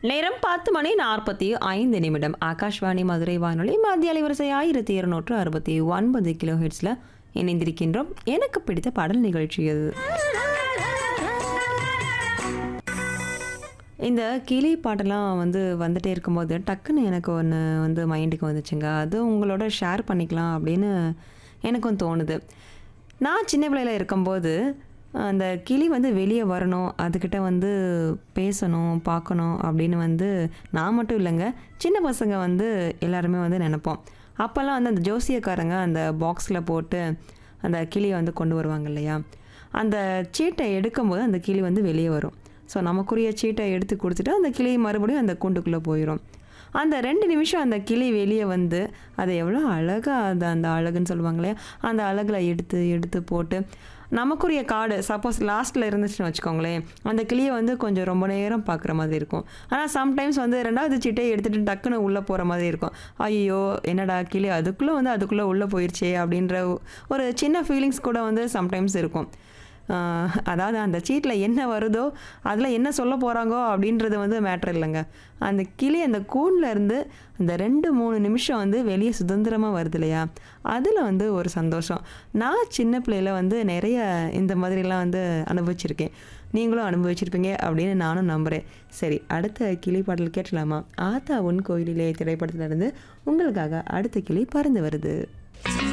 நேரம் பத்து மணி நாற்பத்தி ஐந்து நிமிடம் ஆகாஷ்வாணி மதுரை வானொலி மத்திய அலைவரிசை ஆயிரத்தி இருநூற்று அறுபத்தி ஒன்பது கிலோ ஹெட்ஸில் இணைந்திருக்கின்றோம் எனக்கு பிடித்த பாடல் நிகழ்ச்சி அது இந்த கிளி பாட்டெல்லாம் வந்து வந்துட்டே இருக்கும்போது டக்குன்னு எனக்கு ஒன்று வந்து மைண்டுக்கு வந்துச்சுங்க அது உங்களோட ஷேர் பண்ணிக்கலாம் அப்படின்னு எனக்கும் தோணுது நான் சின்ன பிள்ளையில இருக்கும்போது அந்த கிளி வந்து வெளியே வரணும் அதுக்கிட்ட வந்து பேசணும் பார்க்கணும் அப்படின்னு வந்து நான் மட்டும் இல்லைங்க சின்ன பசங்க வந்து எல்லாருமே வந்து நினைப்போம் அப்போல்லாம் வந்து அந்த ஜோசியக்காரங்க அந்த பாக்ஸில் போட்டு அந்த கிளியை வந்து கொண்டு வருவாங்க இல்லையா அந்த சீட்டை எடுக்கும்போது அந்த கிளி வந்து வெளியே வரும் ஸோ நமக்குரிய சீட்டை எடுத்து கொடுத்துட்டு அந்த கிளி மறுபடியும் அந்த கூண்டுக்குள்ளே போயிடும் அந்த ரெண்டு நிமிஷம் அந்த கிளி வெளியே வந்து அதை எவ்வளோ அழகாக அந்த அந்த அழகுன்னு சொல்லுவாங்களே அந்த அழகில் எடுத்து எடுத்து போட்டு நமக்குரிய கார்டு சப்போஸ் லாஸ்ட்டில் இருந்துச்சுன்னு வச்சுக்கோங்களேன் அந்த கிளியை வந்து கொஞ்சம் ரொம்ப நேரம் பார்க்குற மாதிரி இருக்கும் ஆனால் சம்டைம்ஸ் வந்து ரெண்டாவது சீட்டை எடுத்துகிட்டு டக்குன்னு உள்ளே போகிற மாதிரி இருக்கும் ஐயோ என்னடா கிளி அதுக்குள்ளே வந்து அதுக்குள்ளே உள்ளே போயிடுச்சே அப்படின்ற ஒரு சின்ன ஃபீலிங்ஸ் கூட வந்து சம்டைம்ஸ் இருக்கும் ஆஹ் அதாவது அந்த சீட்டில் என்ன வருதோ அதில் என்ன சொல்ல போகிறாங்கோ அப்படின்றது வந்து மேட்ரு இல்லைங்க அந்த கிளி அந்த கூண்டில் இருந்து அந்த ரெண்டு மூணு நிமிஷம் வந்து வெளியே சுதந்திரமாக வருது இல்லையா அதில் வந்து ஒரு சந்தோஷம் நான் சின்ன பிள்ளையில வந்து நிறைய இந்த மாதிரிலாம் வந்து அனுபவிச்சிருக்கேன் நீங்களும் அனுபவிச்சிருப்பீங்க அப்படின்னு நானும் நம்புகிறேன் சரி அடுத்த கிளி பாடல் கேட்டலாமா ஆத்தா உன் கோயிலிலே திரைப்படத்துல இருந்து உங்களுக்காக அடுத்த கிளி பறந்து வருது